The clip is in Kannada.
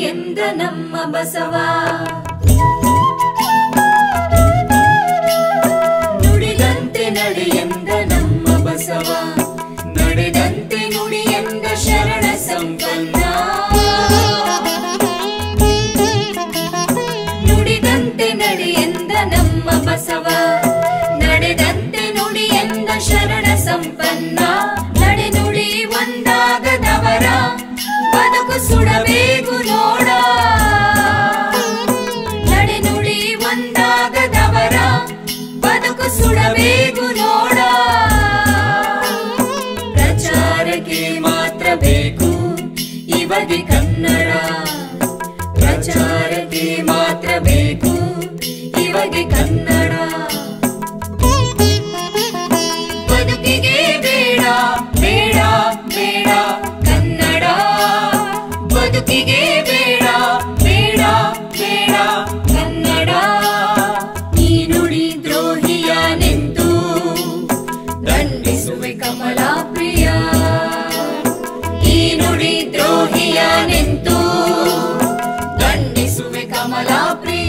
ಎಂದ ನಮ್ಮ ಬಸವ ನುಡಿದಂತೆ ನಡೆ ಎಂದ ನಮ್ಮ ಬಸವ ನಡೆದಂತೆ ನುಡಿ ಎಂದ ಶರಣ ಸಂಪನ್ನ ನುಡಿದಂತೆ ನಡೆ ಎಂದ ನಮ್ಮ ಬಸವ ನಡೆದಂತೆ ನುಡಿ ಎಂದ ಶರಣ ಸಂಪನ್ನ ನಡೆ ನುಡಿ ಒಂದಾಗದವರ ಬದುಕು ಸುಡಬೇಕು ನೋಡ ನಡೆ ನುಡಿ ಒಂದಾಗದವರ ಬದುಕು ಸುಡಬೇಕು ನೋಡ ಪ್ರಚಾರಕ್ಕೆ ಮಾತ್ರ ಬೇಕು ಇವಗೆ ಕನ್ನಡ ಪ್ರಚಾರಕ್ಕೆ ಮಾತ್ರ ಬೇಕು ಇವಗೆ ಕನ್ನಡ ಬದುಕಿಗೆ ಬೇಡ ಬೇಡ ಬೇಡ ಕನ್ನಡ ಬದುಕಿಗೆ ಬೇಡ ಬೇಡ ಬೇಡ ಕನ್ನಡ ಈ ನುಡಿ ದ್ರೋಹಿಯನೆಂದು ದಂಡಿಸುವೆ ಕಮಲಾ ಪ್ರಿಯ ಈ ನುಡಿ ದ್ರೋಹಿಯನೆಂದು ದಂಡಿಸುವೆ ಕಮಲಾ ಪ್ರಿಯ